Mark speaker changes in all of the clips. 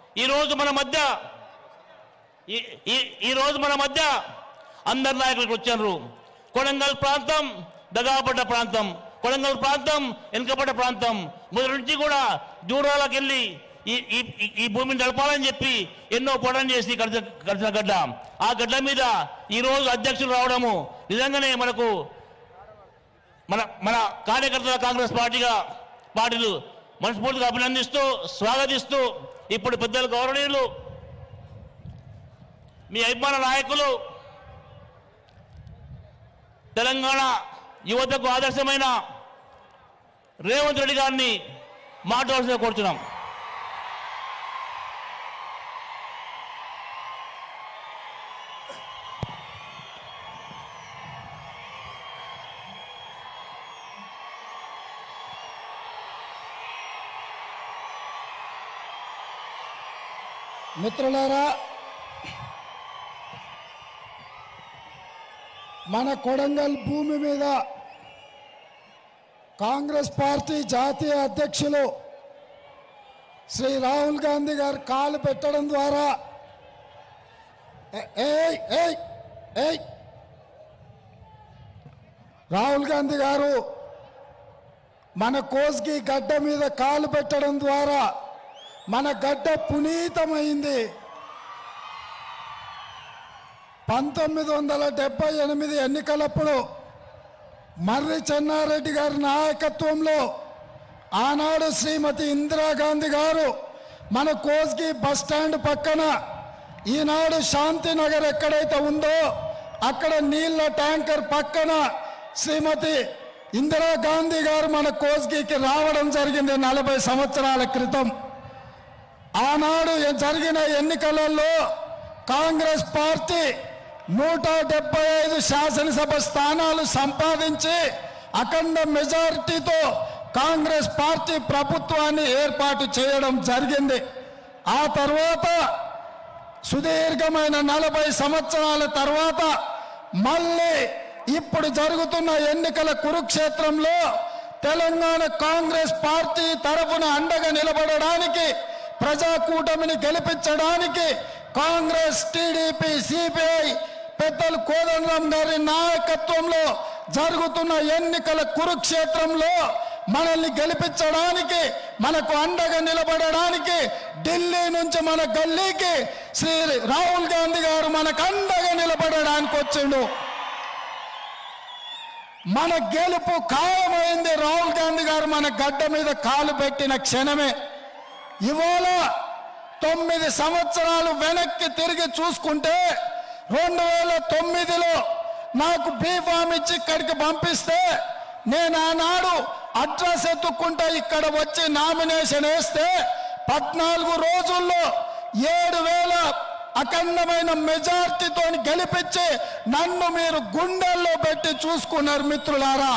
Speaker 1: ఈరోజు మన మధ్య ఈ- ఈ- ఈరోజు మన మధ్య అందరు నాయకులకు వచ్చారు కొడంగల్ ప్రాంతం దగాపడ్డ ప్రాంతం కొడంగల్ ప్రాంతం వెనుకబడ్డ ప్రాంతం మొదటి నుంచి కూడా దూరాలకు వెళ్ళి ఈ ఈ- ఈ- ఈ భూమిని నడపాలని చెప్పి ఎన్నో పోరాటం చేసి గడిచిన గడిచిన గడ్డ ఆ గడ్డ మీద ఈరోజు అధ్యక్షులు రావడము నిజంగానే మనకు మన మన కార్యకర్తల కాంగ్రెస్ పార్టీగా పార్టీలు మనస్ఫూర్తిగా అభినందిస్తూ స్వాగతిస్తూ ఇప్పుడు పెద్దలు గౌరవనీయులు మీ అభిమాన నాయకులు తెలంగాణ యువతకు ఆదర్శమైన రేవంత్ రెడ్డి గారిని మాట్లాడాల్సిన కోరుతున్నాం
Speaker 2: మిత్రులారా మన కొడంగల్ భూమి మీద కాంగ్రెస్ పార్టీ జాతీయ అధ్యక్షులు శ్రీ రాహుల్ గాంధీ గారు కాలు పెట్టడం ద్వారా ఏ- ఏయ్ ఏయ్ ఏయ్ రాహుల్ గాంధీ గారు మన కోస్గి గడ్డ మీద కాలు పెట్టడం ద్వారా మన గడ్డ పునీతమైంది పంతొమ్మిది వందల డెబ్బై ఎనిమిది ఎన్నికలప్పుడు మర్రి చెన్నారెడ్డి గారి నాయకత్వంలో ఆనాడు శ్రీమతి ఇందిరాగాంధీ గారు మన కోస్గి బస్ స్టాండ్ పక్కన ఈనాడు శాంతినగర్ ఎక్కడైతే ఉందో అక్కడ నీళ్ల ట్యాంకర్ పక్కన శ్రీమతి ఇందిరాగాంధీ గారు మన కోస్గికి రావడం జరిగింది నలభై సంవత్సరాల క్రితం ఆనాడు ఎ- జరిగిన ఎన్నికలలో కాంగ్రెస్ పార్టీ నూట డెబ్బై ఐదు శాసనసభ స్థానాలు సంపాదించి అఖండ మెజారిటీతో కాంగ్రెస్ పార్టీ ప్రభుత్వాన్ని ఏర్పాటు చేయడం జరిగింది ఆ తర్వాత సుదీర్ఘమైన నలభై సంవత్సరాల తర్వాత మళ్ళీ ఇప్పుడు జరుగుతున్న ఎన్నికల కురుక్షేత్రంలో తెలంగాణ కాంగ్రెస్ పార్టీ తరఫున అండగా నిలబడడానికి ప్రజాకూటమిని గెలిపించడానికి కాంగ్రెస్ టీడీపీ సిపిఐ పెద్దలు కోదండరాం గారి నాయకత్వంలో జరుగుతున్న ఎన్నికల కురుక్షేత్రంలో మనల్ని గెలిపించడానికి మనకు అండగా నిలబడడానికి ఢిల్లీ నుంచి మన గల్లీకి శ్రీ రాహుల్ గాంధీ గారు మనకు అండగా నిలబడడానికి వచ్చిండు మన గెలుపు ఖాయమైంది రాహుల్ గాంధీ గారు మన గడ్డ మీద కాలు పెట్టిన క్షణమే ఇవాళ తొమ్మిది సంవత్సరాలు వెనక్కి తిరిగి చూసుకుంటే రెండు వేల తొమ్మిదిలో నాకు బీఫామ్ ఇచ్చి ఇక్కడికి పంపిస్తే నేను ఆనాడు అడ్రస్ ఎత్తుక్కుంటా ఇక్కడ వచ్చి నామినేషన్ వేస్తే పద్నాలుగు రోజుల్లో ఏడు వేల అఖండమైన మెజార్టీతో గెలిపించి నన్ను మీరు గుండెల్లో పెట్టి చూసుకున్నారు మిత్రులారా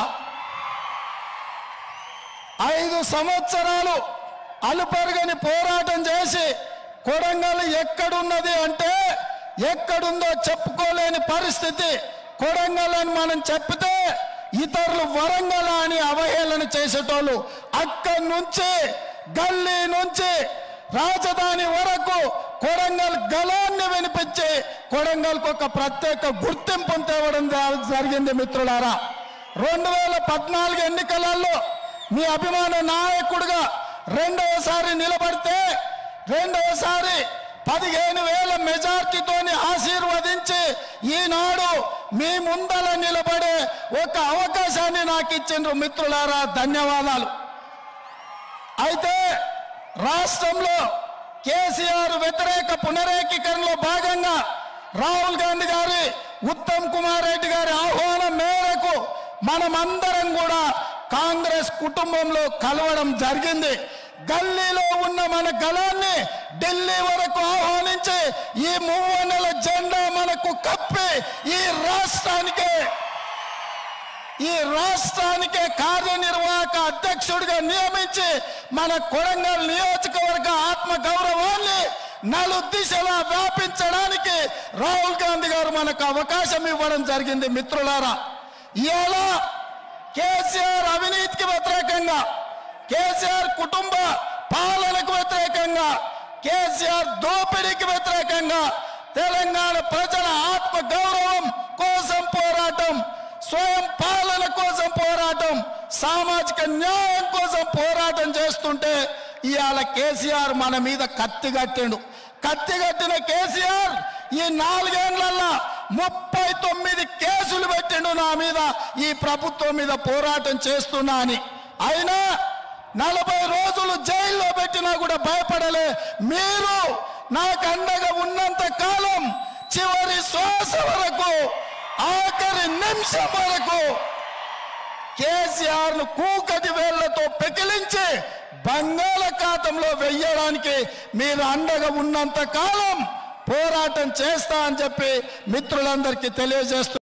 Speaker 2: ఐదు సంవత్సరాలు అలుపెరగని పోరాటం చేసి కొడంగల్ ఎక్కడున్నది అంటే ఎక్కడుందో చెప్పుకోలేని పరిస్థితి కొడంగల్ అని మనం చెప్తే ఇతరులు వరంగల్ అని అవహేళన చేసేటోళ్ళు అక్కడి నుంచి గల్లీ నుంచి రాజధాని వరకు కొడంగల్ గలాన్ని వినిపించి కొడంగల్కు ఒక ప్రత్యేక గుర్తింపును తేవడం జ- జరిగింది మిత్రులారా రెండు వేల పద్నాలుగు ఎన్నికలలో మీ అభిమాన నాయకుడుగా రెండవసారి నిలబడితే రెండవసారి పదిహేను వేల మెజార్టీతోని ఆశీర్వదించి ఈనాడు మీ ముందల నిలబడే ఒక అవకాశాన్ని నాకు ఇచ్చిండ్రు మిత్రులారా ధన్యవాదాలు అయితే రాష్ట్రంలో కేసీఆర్ వ్యతిరేక పునరేకీకరణలో భాగంగా రాహుల్ గాంధీ గారి ఉత్తమ్ కుమార్ రెడ్డి గారి ఆహ్వానం మేరకు మనమందరం కూడా కాంగ్రెస్ కుటుంబంలో కలవడం జరిగింది గల్లీలో ఉన్న మన గలాన్ని ఢిల్లీ వరకు ఆహ్వానించి ఈ మూవన్నెల జెండా మనకు కప్పి ఈ రాష్ట్రానికి ఈ రాష్ట్రానికే కార్యనిర్వాహక అధ్యక్షుడిగా నియమించి మన కొడంగల్ నియోజకవర్గ ఆత్మ గౌరవాన్ని నలు దిశలా వ్యాపించడానికి రాహుల్ గాంధీ గారు మనకు అవకాశం ఇవ్వడం జరిగింది మిత్రులారా ఇవాళ కేసీఆర్ అవినీతికి వ్యతిరేకంగా కేసీఆర్ కుటుంబ పాలనకు వ్యతిరేకంగా కేసీఆర్ దోపిడీకి వ్యతిరేకంగా తెలంగాణ ప్రజల ఆత్మ గౌరవం కోసం పోరాటం స్వయం పాలన కోసం పోరాటం సామాజిక న్యాయం కోసం పోరాటం చేస్తుంటే ఇవాళ కేసీఆర్ మన మీద కత్తి కట్టిండు కత్తి కట్టిన కేసీఆర్ ఈ నాలుగేళ్లలో ముప్పై తొమ్మిది కేసులు పెట్టిండు నా మీద ఈ ప్రభుత్వం మీద పోరాటం చేస్తున్నా అని అయినా నలభై రోజులు జైల్లో పెట్టినా కూడా భయపడలే మీరు నాకు అండగా ఉన్నంత కాలం చివరి శ్వాస వరకు ఆఖరి నిమిషం వరకు కేసీఆర్ ను కూకటి వేళ్లతో పెకిలించి బంగాళాఖాతంలో వెయ్యడానికి మీరు అండగా ఉన్నంత కాలం పోరాటం చేస్తా అని చెప్పి మిత్రులందరికీ తెలియజేస్తూ